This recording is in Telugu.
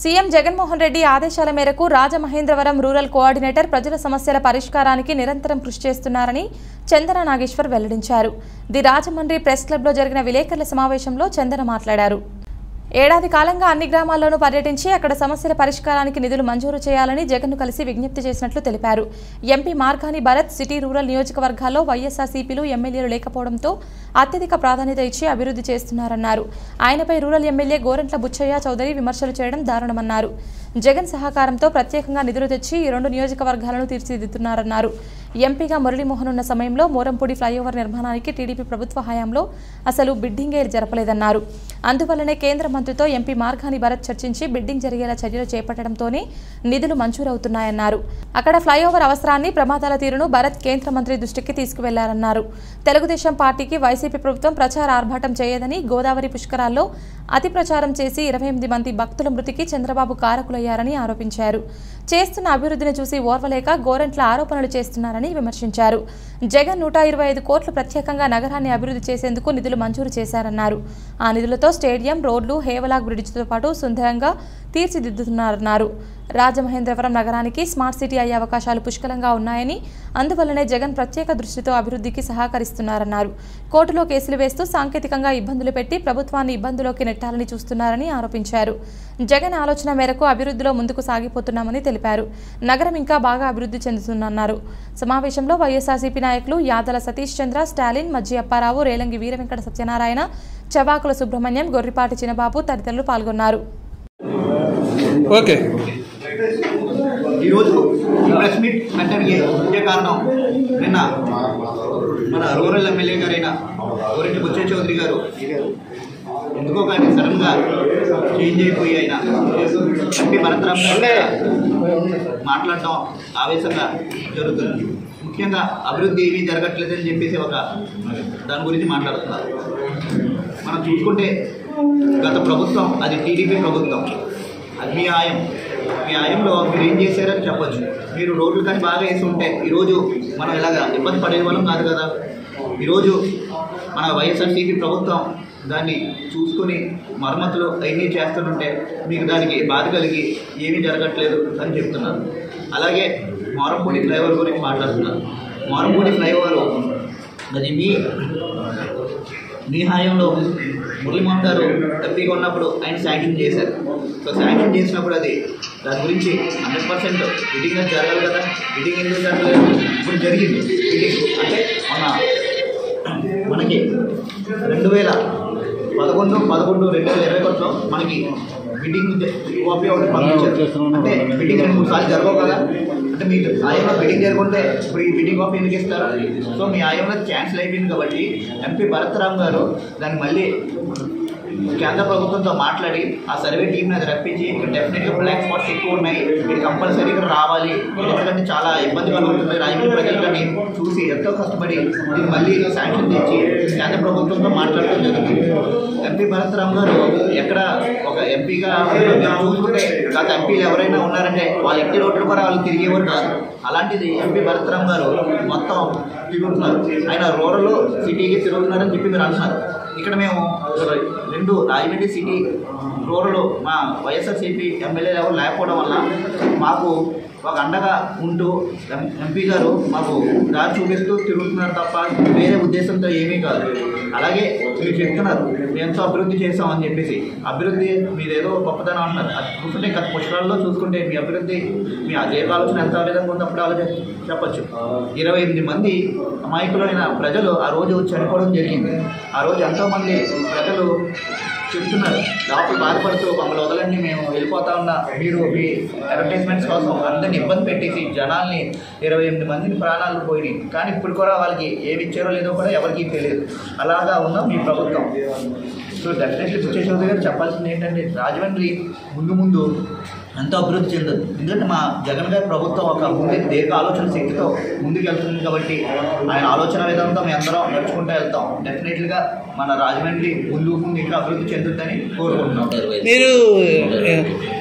సీఎం జగన్మోహన్ రెడ్డి ఆదేశాల మేరకు రాజమహేంద్రవరం రూరల్ కోఆర్డినేటర్ ప్రజల సమస్యల పరిష్కారానికి నిరంతరం కృషి చేస్తున్నారని చందన నాగేశ్వర్ వెల్లడించారు ది రాజమండ్రి ప్రెస్ క్లబ్లో జరిగిన విలేకరుల సమావేశంలో చందన మాట్లాడారు ఏడాది కాలంగా అన్ని గ్రామాల్లోనూ పర్యటించి అక్కడ సమస్యల పరిష్కారానికి నిధులు మంజూరు చేయాలని జగన్ను కలిసి విజ్ఞప్తి చేసినట్లు తెలిపారు MP Margani Bharat city rural నియోజకవర్గాల్లో వైఎస్ఆర్సీపీలు ఎమ్మెల్యేలు లేకపోవడంతో అత్యధిక ప్రాధాన్యత ఇచ్చి అభివృద్ధి చేస్తున్నారన్నారు ఆయనపై రూరల్ ఎమ్మెల్యే గోరంట్ల బుచ్చయ్య చౌదరి విమర్శలు చేయడం దారుణమన్నారు జగన్ సహకారంతో ప్రత్యేకంగా నిధులు తెచ్చి ఈ రెండు నియోజకవర్గాలను తీర్చిదిద్దుతున్నారన్నారు ఎంపీగా మురళీమోహన్ ఉన్న సమయంలో మోరంపూడి ఫ్లైఓవర్ నిర్మాణానికి టీడీపీ ప్రభుత్వ హయాంలో అసలు బిడ్డింగే జరపలేదన్నారు అందువల్లనే కేంద్ర మంత్రితో ఎంపీ మార్గాని భరత్ చర్చించి బిడ్డింగ్ జరిగేలా చర్యలు చేపట్టడంతోనే నిధులు మంజూరవుతున్నాయన్నారు అక్కడ ఫ్లైఓవర్ అవసరాన్ని ప్రమాదాల తీరును భరత్ కేంద్ర మంత్రి దృష్టికి తీసుకువెళ్లారన్నారు తెలుగుదేశం పార్టీకి వైసీపీ ప్రభుత్వం ప్రచార ఆర్భాటం చేయదని గోదావరి పుష్కరాల్లో అతి ప్రచారం చేసి ఇరవై ఎనిమిది మంది భక్తుల మృతికి చంద్రబాబు కారకులయ్యారని ఆరోపించారు చేస్తున్న అభివృద్ధిని చూసి ఓర్వలేక గోరంట్ల ఆరోపణలు చేస్తున్నారని విమర్శించారు జగన్ నూట ఇరవై ఐదు కోట్లు ప్రత్యేకంగా నగరాన్ని అభివృద్ధి చేసేందుకు నిధులు మంజూరు చేశారన్నారు ఆ నిధులతో స్టేడియం రోడ్లు హేవలాగ్ బ్రిడ్జితో పాటు సుందరంగా తీర్చిదిద్దుతున్నారన్నారు రాజమహేంద్రవరం నగరానికి స్మార్ట్ సిటీ అయ్యే అవకాశాలు పుష్కలంగా ఉన్నాయని అందువల్లనే జగన్ ప్రత్యేక దృష్టితో అభివృద్ధికి సహకరిస్తున్నారన్నారు కోర్టులో కేసులు వేస్తూ సాంకేతికంగా ఇబ్బందులు పెట్టి ప్రభుత్వాన్ని ఇబ్బందులోకి నెట్టాలని చూస్తున్నారని ఆరోపించారు జగన్ ఆలోచన మేరకు అభివృద్ధిలో ముందుకు సాగిపోతున్నామని తెలిపారు నగరం ఇంకా బాగా అభివృద్ధి చెందుతుందన్నారు సమావేశంలో వైఎస్ఆర్సీపీ నాయకులు యాదల సతీష్ చంద్ర స్టాలిన్ మజ్జి అప్పారావు రేలంగి వీరవెంకట సత్యనారాయణ చవాకుల సుబ్రహ్మణ్యం గొర్రిపాటి చినబాబు తదితరులు పాల్గొన్నారు ఓకే ఈరోజు ఈ ప్రెస్ మీట్ పెట్టడానికి ముఖ్య కారణం నిన్న మన రూరల్ ఎమ్మెల్యే గారైన గోరెడ్డి బుచ్చయ్య చౌదరి గారు ఎందుకో కానీ సడన్గా చేంజ్ అయిపోయి ఆయన ఎంపీ భరతరామ్ గారు మీద మాట్లాడటం ఆవేశంగా జరుగుతుంది ముఖ్యంగా అభివృద్ధి ఏమీ జరగట్లేదని చెప్పేసి ఒక దాని గురించి మాట్లాడుతున్నారు మనం చూసుకుంటే గత ప్రభుత్వం అది టీడీపీ ప్రభుత్వం అది మీ ఆయం మీ ఆయంలో మీరు ఏం చేశారని చెప్పొచ్చు మీరు రోడ్లు కానీ బాగా వేసి ఉంటే ఈరోజు మనం ఇలాగ ఇబ్బంది పడే వాళ్ళం కాదు కదా ఈరోజు మన వైఎస్ఆర్సీపీ ప్రభుత్వం దాన్ని చూసుకుని మరమ్మతులు అవన్నీ చేస్తుంటే మీకు దానికి బాధ కలిగి ఏమీ జరగట్లేదు అని చెప్తున్నారు అలాగే మారంపూడి ఫ్లైఓవర్ గురించి మాట్లాడుతున్నారు మారంపూడి ఫ్లైఓవర్ అది మీ మీ హాయంలో మురళీమోహన్ గారు ఎంపీగా ఉన్నప్పుడు ఆయన శాంక్షన్ చేశారు సో శాంక్షన్ చేసినప్పుడు అది దాని గురించి హండ్రెడ్ పర్సెంట్ బిడ్డింగ్ అది జరగాలి కదా బిడ్డింగ్ ఎందుకు జరగలేదు ఇప్పుడు జరిగింది బిడ్డింగ్ అంటే మన మనకి రెండు వేల పదకొండు పదకొండు రెండు వేల ఇరవై ఒకటిలో మనకి బిడ్డింగ్ కాపీ ఒకటి పంపించారు అంటే బిడ్డింగ్ రెండు మూడు సార్లు జరగవు కదా అంటే మీ ఆయంలో బిడ్డింగ్ జరగకుంటే ఇప్పుడు ఈ బిడ్డింగ్ కాపీ ఎందుకు ఇస్తారు సో మీ ఆయంలో క్యాన్సిల్ అయిపోయింది కాబట్టి ఎంపీ భరత్రామ్ గారు దాన్ని మళ్ళీ కేంద్ర ప్రభుత్వంతో మాట్లాడి ఆ సర్వే టీంని అది రప్పించి ఇక్కడ డెఫినెట్గా బ్లాక్ స్పాట్స్ ఎక్కువ ఉన్నాయి మీరు కంపల్సరీ ఇక్కడ రావాలి ఎందుకంటే చాలా ఇబ్బంది కలుగుతుంది రాజకీయ ప్రజలు కానీ చూసి ఎంతో కష్టపడి దీన్ని మళ్ళీ శాంక్షన్ తెచ్చి కేంద్ర ప్రభుత్వంతో మాట్లాడడం జరుగుతుంది ఎంపీ భరత్రామ్ గారు ఎక్కడ ఒక ఎంపీగా చూసుకుంటే గత ఎంపీలు ఎవరైనా ఉన్నారంటే వాళ్ళ ఇంటి రోడ్లు కూడా వాళ్ళు తిరిగేవారు కాదు అలాంటిది ఎంపీ భరత్రామ్ గారు మొత్తం తిరుగుతున్నారు ఆయన రూరల్ సిటీకి తిరుగుతున్నారని చెప్పి మీరు అంటున్నారు ఇక్కడ మేము రెండు రాజమండ్రి సిటీ రూరల్ మా వైఎస్ఆర్సీపీ ఎమ్మెల్యేలు ఎవరు లేకపోవడం వల్ల మాకు ఒక అండగా ఉంటూ ఎం- ఎంపీ గారు మాకు దారి చూపిస్తూ తిరుగుతున్నారు తప్ప వేరే ఉద్దేశంతో ఏమీ కాదు అలాగే మీరు చెప్తున్నారు మేము ఎంతో అభివృద్ధి చేసామని చెప్పేసి అభివృద్ధి మీరు ఏదో గొప్పతనం అంటున్నారు అది చూస్తుంటే గత పుష్కరాల్లో చూసుకుంటే మీ అభివృద్ధి మీ అదే ఆలోచన ఎంత విధంగా ఉన్నప్పుడు ఆలోచన చెప్పచ్చు ఇరవై ఎనిమిది మంది అమాయకులైన ప్రజలు ఆ రోజు చనిపోవడం జరిగింది ఆ రోజు ఎంతోమంది ప్రజలు చెప్తున్నారు లోపల బాధపడుతూ మమ్మల్ని వదలండి మేము వెళ్ళిపోతా ఉన్నా మీరు మీ అడ్వర్టైజ్మెంట్స్ కోసం అందరిని ఇబ్బంది పెట్టేసి జనాల్ని ఇరవై ఎనిమిది మందిని ప్రాణాలు పోయినాయి కానీ ఇప్పుడు కూడా వాళ్ళకి ఏమి ఇచ్చారో లేదో కూడా ఎవరికీ తెలియదు అలాగా ఉందా మీ ప్రభుత్వం సో డెఫినెట్లీ బుచ్చే చౌదరి గారు చెప్పాల్సింది ఏంటంటే రాజమండ్రి ముందు ముందు ఎంతో అభివృద్ధి చెందదు ఎందుకంటే మా జగన్ గారి ప్రభుత్వం ఒక ముందు దీర్ఘ ఆలోచన శక్తితో ముందుకు వెళ్తుంది కాబట్టి ఆయన ఆలోచన విధానంతో మేము అందరం నడుచుకుంటూ వెళ్తాం డెఫినెట్లీగా మన రాజమండ్రి ముందు ముందు ఇంకా అభివృద్ధి చెందుతుందని కోరుకుంటున్నాం మీరు